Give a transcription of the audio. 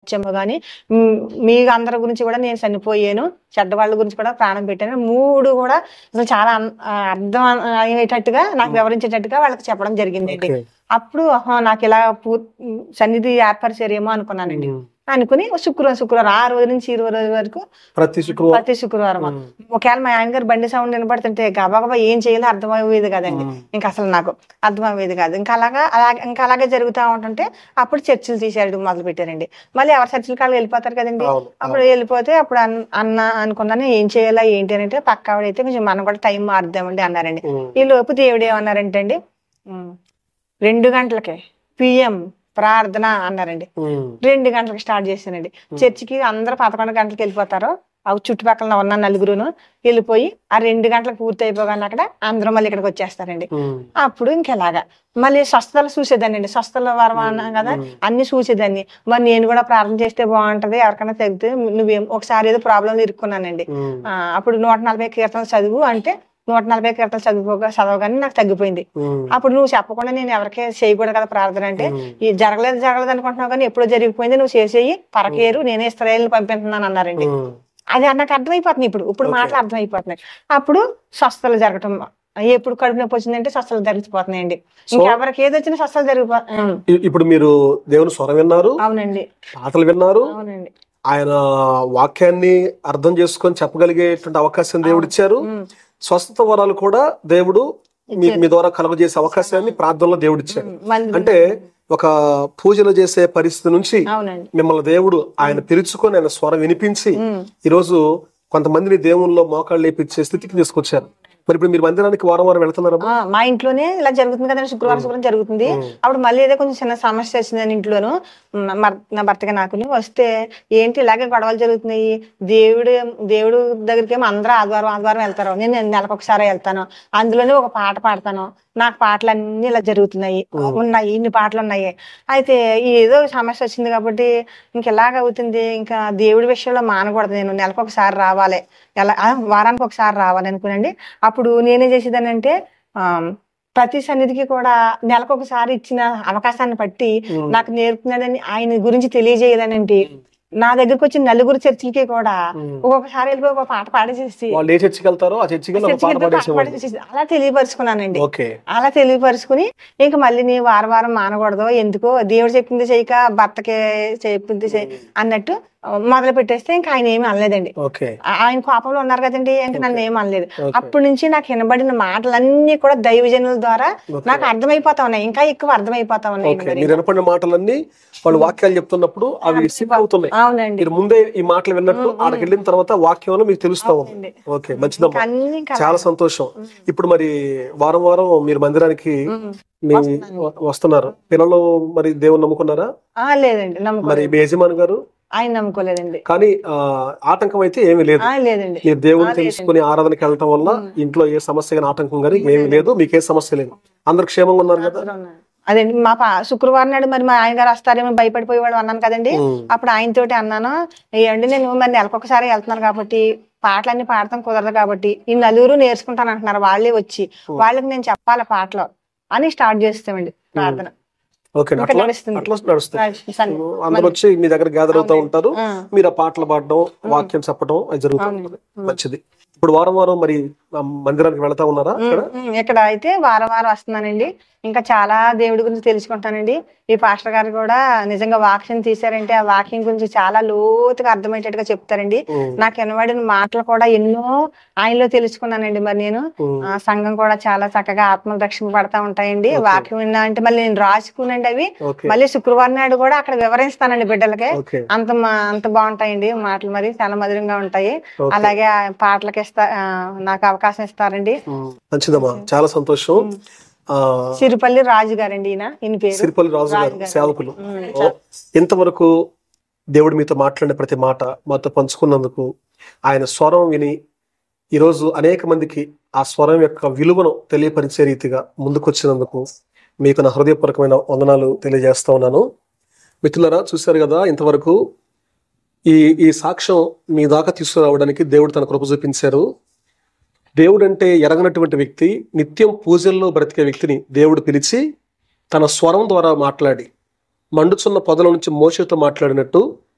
వచ్చేమో కానీ మీ అందరి గురించి కూడా నేను చనిపోయాను చెడ్డ వాళ్ళ గురించి కూడా ప్రాణం పెట్టాను మూడు కూడా అసలు చాలా అన్- ఆ, అర్థం అయ్యేటట్టుగా నాకు వివరించేటట్టుగా వాళ్ళకి చెప్పడం జరిగిందండి ఓకే. అప్పుడు ఆహా, నాకు ఇలా పూ సన్నిధి ఏర్పరిచారేమో అనుకున్నానండి ఉమ్. అనుకుని శుక్రవారం శుక్రవారం ఆ రోజు నుంచి ఈ రోజు వరకు ప్రతి శుక్రవారం ప్రతి శుక్రవారం ఉమ్. ఒకవేళ మా ఆయన గారు బండి సౌండ్ వినపడుతుంటే గబాగబా ఏం చేయాలో అర్థమయ్యేది కదండి ఉమ్. ఇంకా అసలు నాకు అర్థమయ్యేది కాదు ఇంకా అలాగా అలాగే ఇంకా అలాగే జరుగుతూ ఉంటుంటే అప్పుడు చర్చిలు తీసేయడం మొదలు పెట్టారండి మళ్ళీ ఎవరి చర్చిల కాళ్ళు వెళ్ళిపోతారు కదండి అవును, అప్పుడు వెళ్ళిపోతే అప్పుడు అన్- అన్న అనుకున్నాను ఏం చేయాలా ఏంటి అని అంటే పక్క ఆవిడైతే కొంచెం మనం కూడా టైం మారుద్దామండి అన్నారండి ఉమ్. ఈ లోపు దేవుడు ఏమన్నారంటే అండి ఉమ్, రెండు గంటలకే పిఎం ప్రార్థన అన్నారండి ఉమ్. రెండు గంటలకు స్టార్ట్ చేశానండి చర్చికి అందరూ పదకొండు గంటలకు వెళ్ళిపోతారు ఆ చుట్టుపక్కల ఉన్న నలుగురును వెళ్ళిపోయి ఆ రెండు గంటలకు పూర్తి అయిపోగానే అక్కడ అందరూ మళ్ళీ ఇక్కడికి వచ్చేస్తారండి ఉమ్. అప్పుడు ఇంకెలాగా మళ్ళీ స్వస్థతలు చూసేదాన్ని అండి స్వస్థల వరం అన్నాం కదా అన్ని చూసేదాన్ని మరి నేను కూడా ప్రార్థన చేస్తే బాగుంటది ఎవరికైనా తగ్గితే నువ్వేం ఒకసారి ఏదో ప్రాబ్లంలో ఇరుక్కున్నానండి ఉమ్. ఆ, అప్పుడు నూట నలభై కీర్తనలు చదువు అంటే నూట నలభై కీర్తనలు చదువుకోగా చదవగానే నాకు తగ్గిపోయింది ఉమ్. అప్పుడు నువ్వు చెప్పకుండా నేను ఎవరికే చేయకూడదు కదా ప్రార్థన అంటే ఉమ్. ఈ జరగలేదు జరగలేదు అనుకుంటున్నావు కానీ ఎప్పుడో జరిగిపోయింది నువ్వు చేసేయి పరకేరు నేనే ఇస్రాయేల్ని పంపిస్తున్నాను అన్నారండి ఉమ్. అది నాకు అర్థమైపోతుంది ఇప్పుడు ఇప్పుడు Okay. మాటలు అర్థమైపోతున్నాయి అప్పుడు స్వస్థలు జరగటం ఎప్పుడు కడుపు నొప్పి వచ్చిందంటే స్వస్థలు జరిగిపోతున్నాయండి ఇంకెవరికి ఏది వచ్చినా స్వస్థలు జరిగిపో ఉం. ఇ- ఇప్పుడు మీరు దేవుని స్వరం విన్నారు అవునండి పాటలు విన్నారు అవునండి ఆయన వాక్యాన్ని అర్థం చేసుకొని చెప్పగలిగేటువంటి అవకాశం దేవుడు ఇచ్చారు ఉం. స్వస్థత వరాలు కూడా దేవుడు మీ మీ ద్వారా కలుగజేసే అవకాశాన్ని ప్రార్థనలో దేవుడు ఇచ్చారు మంది అంటే ఒక పూజలు చేసే పరిస్థితి నుంచి అవునండి మిమ్మల్ని దేవుడు ఆయన పిలుచుకొని ఆయన స్వరం వినిపించి ఉం. ఈరోజు కొంతమందిని దేవుల్లో మోకాళ్ళు లేపించే స్థితికి తీసుకొచ్చారు మరి ఇప్పుడు మీరు మందిరానికి వారం వారం వెళ్తున్నారా ఆ, మా ఇంట్లోనే ఇలా జరుగుతుంది కదండి శుక్రవారం శుక్రవారం జరుగుతుంది అప్పుడు మళ్ళీ ఏదో కొంచెం చిన్న సమస్య వచ్చిందని ఇంట్లోను మ- మర్- నా భర్తగా నాకుని వస్తే ఏంటి ఇలాగే గొడవలు జరుగుతున్నాయి దేవుడు దేవుడు దగ్గరికి ఏమో అందరూ ఆదివారం ఆదివారం వెళ్తారు నేను నెలకు ఒకసారి వెళ్తాను అందులోనే ఒక పాట పాడతాను నాకు పాటలు అన్ని ఇలా జరుగుతున్నాయి ఉన్నాయి ఇన్ని పాటలు ఉన్నాయి అయితే ఈ ఏదో సమస్య వచ్చింది కాబట్టి ఇంక ఎలాగ అవుతుంది ఇంకా దేవుడి విషయంలో మానకూడదు నేను నెలకు ఒకసారి రావాలి ఎలా ఆ, వారానికి ఒకసారి రావాలి అనుకునండి అప్పుడు నేనేం చేసేదాన్ని అంటే ప్రతి సన్నిధికి కూడా నెలకు ఒకసారి ఇచ్చిన అవకాశాన్ని బట్టి నాకు నేర్పుతున్నాడని ఆయన గురించి తెలియజేయాలనంటే నా దగ్గరకు వచ్చిన నలుగురు చర్చిలకి కూడా ఒక్కొక్కసారి వెళ్ళిపోయి ఒక పాట పాడేసేసి వాళ్ళు ఏ చర్చికి వెళ్తారో ఆ చర్చికి వెళ్ళి ఒక చర్చికి పాట వెళ్ళిపోయి పాట పాడేసేవాళ్ళు పాడేసేసి అలా తెలియపరుచుకున్నానండి ఓకే అలా తెలియపరుచుకుని ఇంక మళ్ళీ నీ వారం వారం మానకూడదు ఎందుకో దేవుడు చెప్పింది చేయక భర్తకి చెప్పింది చేయి అన్నట్టు ఆ, మొదలు పెట్టేస్తే ఇంకా ఆయన ఏమీ అనలేదండి ఓకే ఆ- ఆయన కోపంలో ఉన్నారు కదండి ఇంకా నన్ను ఏం అనలేదు Okay. అప్పటి నుంచి నాకు వినబడిన మాటలన్నీ కూడా దైవజనుల ద్వారా Okay. నాకు అర్థమైపోతా ఉన్నాయి ఇంకా ఎక్కువ అర్థమైపోతా ఉన్నాయి ఓకే మీరు వినపడిన మాటలన్నీ వాళ్ళు వాక్యాలు చెప్తున్నప్పుడు అవి సింక్ అవుతున్నాయి అవునండి మీరు ముందే ఈ మాటలు విన్నట్టు ఆడకి వెళ్ళిన తర్వాత వాక్యంలో మీకు తెలుస్తా ఉంది అవునండి. ఓకే మంచిదమ్మా అన్ని ఇంకా చాలా సంతోషం ఇప్పుడు మరి వారం వారం మీరు మందిరానికి మీ వస్తున్నారు పిల్లలు మరి దేవుని నమ్ముకున్నారా ఆ, లేదండి నమ్మకం మరి మీ యజమాని గారు ఆయన నమ్ముకోలేదండి కానీ ఆ, ఆటంకం అయితే ఏమీ లేదు ఆ, లేదండి మీరు దేవుని తెలుసుకుని ఆరాధనకి వెళ్ళటం వల్ల ఇంట్లో ఏ సమస్య కానీ ఆటంకం కానీ ఏమీ లేదు మీకు ఏ సమస్య లేదు అందరు క్షేమంగా ఉన్నారు కదా అదేంటి మా పా శుక్రవారం నాడు మరి మా ఆయన గారు వస్తారేమో భయపడిపోయేవాడు అన్నాను కదండి ఉమ్. అప్పుడు ఆయన తోటి అన్నాను ఏమండి నేను మరి నెలకొకసారి వెళ్తున్నాను కాబట్టి పాటలన్నీ పాడతాం కుదరదు కాబట్టి ఈ నలుగురు నేర్చుకుంటాను అంటున్నారు వాళ్ళే వచ్చి వాళ్ళకి నేను చెప్పాలి పాటలు అని స్టార్ట్ చేస్తామండి ప్రార్థన ఓకే ఇంకా అట్లా నడుస్తుంది. అట్లా నడుస్తుంది సన్- అందరు వచ్చి మీ దగ్గర గ్యాదర్ అవుతా ఉంటారు ఆ. మీరు ఆ పాటలు పాడడం వాక్యం చెప్పడం అది జరుగుతూ ఉంటుంది మంచిది ఇప్పుడు వారం వారం మరి ఆ మందిరానికి వెళ్తా ఉన్నారా ఇక్కడ ఉమ్, ఇక్కడ అయితే వారం వారం వస్తున్నానండి ఇంకా చాలా దేవుడి గురించి తెలుసుకుంటానండి ఈ పాస్టర్ గారు కూడా నిజంగా వాక్యం తీశారంటే ఆ వాక్యం గురించి చాలా లోతుగా అర్థమయ్యేటట్టుగా చెప్తారండి ఉమ్. నాకు వినబడిన మాటలు కూడా ఎన్నో ఆయనలో తెలుసుకున్నానండి మరి నేను ఉమ్. ఆ సంఘం కూడా చాలా చక్కగా ఆత్మ రక్షణ పడతా ఉంటాయండి వాక్యం విన్నా అంటే మళ్ళీ నేను రాసుకునండి అవి ఓకే మళ్ళీ శుక్రవారం నాడు కూడా అక్కడ వివరిస్తానండి బిడ్డలకి ఓకే అంత మా- అంత బాగుంటాయండి మాటలు మరి చాలా మధురంగా ఉంటాయి Okay. అలాగే ఆ పాటలకి ఇస్తా ఆ, నాకు అవకాశం ఇస్తారండి ఉమ్. మంచిదమ్మా చాలా సంతోషం ఆ సిరిపల్లి రాజు గారండి ఈయన ఈయన పేరు సిరిపల్లి రాజు గారు సేవకులు ఓ, ఇంతవరకు దేవుడు మీతో మాట్లాడిన ప్రతి మాట మాతో పంచుకున్నందుకు ఆయన స్వరం విని ఈరోజు అనేక మందికి ఆ స్వరం యొక్క విలువను తెలియపరిచే రీతిగా ముందుకొచ్చినందుకు మీకు నా హృదయపూర్వకమైన వందనాలు తెలియజేస్తా ఉన్నాను మిత్రులరా చూశారు కదా ఇంతవరకు ఈ ఈ సాక్ష్యం మీ దాకా తీసుకురావడానికి దేవుడు తన కృప చూపించారు దేవుడు అంటే ఎరగనటువంటి వ్యక్తి నిత్యం పూజల్లో బ్రతికే వ్యక్తిని దేవుడు పిలిచి తన స్వరం ద్వారా మాట్లాడి మండుచున్న పొదల నుంచి మోషతో మాట్లాడినట్టు